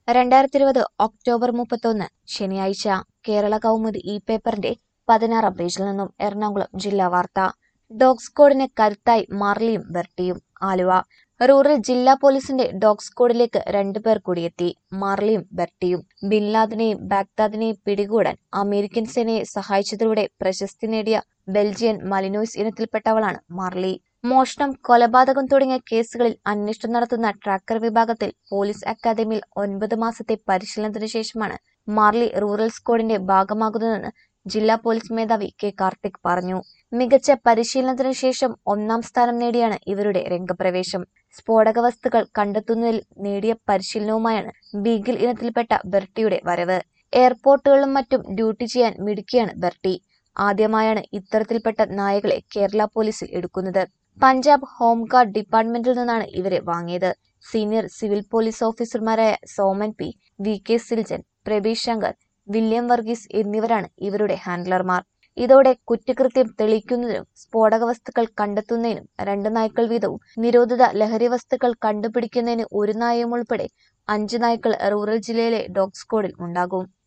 രണ്ടായിരത്തി ഇരുപത് ഒക്ടോബർ മുപ്പത്തൊന്ന് ശനിയാഴ്ച കേരള കൗമുദി ഈ പേപ്പറിന്റെ പതിനാറാം പേജിൽ നിന്നും എറണാകുളം ജില്ലാ വാർത്ത ഡോഗ് സ്ക്വാഡിന് കരുത്തായി മാർലിയും ബെർട്ടിയും ആലുവ റൂറൽ ജില്ലാ പോലീസിന്റെ ഡോഗ് സ്ക്വാഡിലേക്ക് രണ്ടുപേർ കൂടിയെത്തി മാർലിയും ബെർട്ടിയും ബിൻ ലാദനെയും ബാഗ്ദാദിനെയും പിടികൂടാൻ അമേരിക്കൻ സേനയെ സഹായിച്ചതിലൂടെ പ്രശസ്തി നേടിയ ബെൽജിയൻ മലിനോയ്സ് ഇനത്തിൽപ്പെട്ടവളാണ് മാർലി മോഷണം കൊലപാതകം തുടങ്ങിയ കേസുകളിൽ അന്വേഷണം നടത്തുന്ന ട്രാക്കർ വിഭാഗത്തിൽ പോലീസ് അക്കാദമിയിൽ ഒൻപത് മാസത്തെ പരിശീലനത്തിനു ശേഷമാണ് മാർലി റൂറൽ സ്ക്വാഡിന്റെ ഭാഗമാകുന്നതെന്ന് ജില്ലാ പോലീസ് മേധാവി കെ കാർത്തിക് പറഞ്ഞു മികച്ച പരിശീലനത്തിനു ശേഷം ഒന്നാം സ്ഥാനം നേടിയാണ് ഇവരുടെ രംഗപ്രവേശം സ്ഫോടക വസ്തുക്കൾ കണ്ടെത്തുന്നതിൽ നേടിയ പരിശീലനവുമായാണ് ബീഗിൽ ഇനത്തിൽപ്പെട്ട ബെർട്ടിയുടെ വരവ് എയർപോർട്ടുകളിലും മറ്റും ഡ്യൂട്ടി ചെയ്യാൻ മിടുക്കിയാണ് ബെർട്ടി ആദ്യമായാണ് ഇത്തരത്തിൽപ്പെട്ട നായകളെ കേരള പോലീസിൽ എടുക്കുന്നത് പഞ്ചാബ് ഹോംഗാർഡ് ഡിപ്പാർട്ട്മെന്റിൽ നിന്നാണ് ഇവരെ വാങ്ങിയത് സീനിയർ സിവിൽ പോലീസ് ഓഫീസർമാരായ Soman P V K Siljan Prabeesh Shankar William Varghese എന്നിവരാണ് ഇവരുടെ ഹാൻഡ്ലർമാർ ഇതോടെ കുറ്റകൃത്യം തെളിയിക്കുന്നതിനും സ്ഫോടക വസ്തുക്കൾ കണ്ടെത്തുന്നതിനും രണ്ട് നായ്ക്കൾ വീതവും നിരോധിത ലഹരി വസ്തുക്കൾ കണ്ടുപിടിക്കുന്നതിന് ഒരു നായയും ഉൾപ്പെടെ അഞ്ച് നായ്ക്കൾ റൂറൽ ജില്ലയിലെ ഡോഗ് സ്ക്വാഡിൽ ഉണ്ടാകും